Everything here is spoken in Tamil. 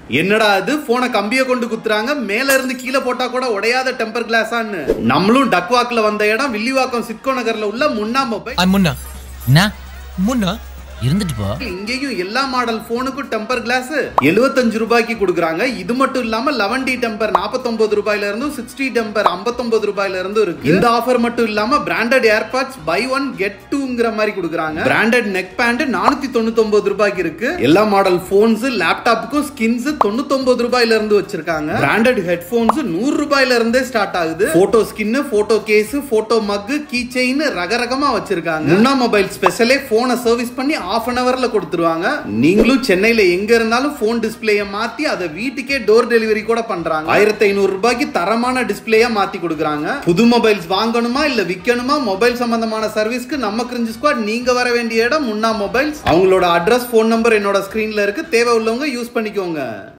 என்னடா இது போனை கம்பிய கொண்டு குத்துறாங்க மேல இருந்து கீழே போட்டா கூட உடையாத டெம்பர் கிளாஸான்னு நம்மளும் டக்வாக்ல வந்த இடம் வில்லிவாக்கம் சிட்கோ நகர்ல உள்ள முன்னா மொபைல் ஆ, முன்னா என்ன முன்னா இருந்துட்டு போ இங்கேயும் எல்லா மாடல் போனுக்கும் டெம்பர் கிளாஸ் 75 ரூபாய்க்கு கொடுக்குறாங்க இது மட்டும் இல்லாம 11 டி டெம்பர் 49 ரூபாயில இருந்தும் 60 டெம்பர் 59 ரூபாயில இருந்தும் இருக்கு இந்த ஆஃபர் மட்டும் இல்லாம branded airpods buy one get டூங்கிற மாதிரி கொடுக்குறாங்க பிராண்டட் நெக் பேண்ட் 499 ரூபாய்க்கு இருக்கு எல்லா மாடல் போன்ஸ் லேப்டாப்புக்கும் ஸ்கின்ஸ் 99 ரூபாயில இருந்து வச்சிருக்காங்க பிராண்டட் ஹெட்போன்ஸ் 100 ரூபாயில இருந்தே ஸ்டார்ட் ஆகுது photo skin photo case photo mug key chain ரகரகமா வச்சிருக்காங்க முன்னா மொபைல் ஸ்பெஷலே போனை சர்வீஸ் பண்ணி ஆஃப் அன் ஹவர்ல கொடுத்துருவாங்க நீங்களும் சென்னையில எங்க இருந்தாலும் போன் டிஸ்பிளேய மாத்தி அதை வீட்டுக்கே டோர் டெலிவரி கூட பண்றாங்க ஆயிரத்தி ஐநூறு ரூபாய்க்கு தரமான டிஸ்பிளேயா மாத்தி கொடுக்குறாங்க புது மொபைல்ஸ் வாங்கணுமா இல்ல விற்கணுமா மொபைல் சம்பந்தமான சர்வீஸ்க்கு நம்ம கிரிஞ்சு ஸ்குவாட் நீங்க வர வேண்டிய இடம் முன்னா மொபைல்ஸ் அவங்களோட அட்ரஸ் ஃபோன் நம்பர் என்னோட ஸ்கிரீன்ல இருக்கு தேவை உள்ளவங்க யூஸ் பண்ணிக்கோங்க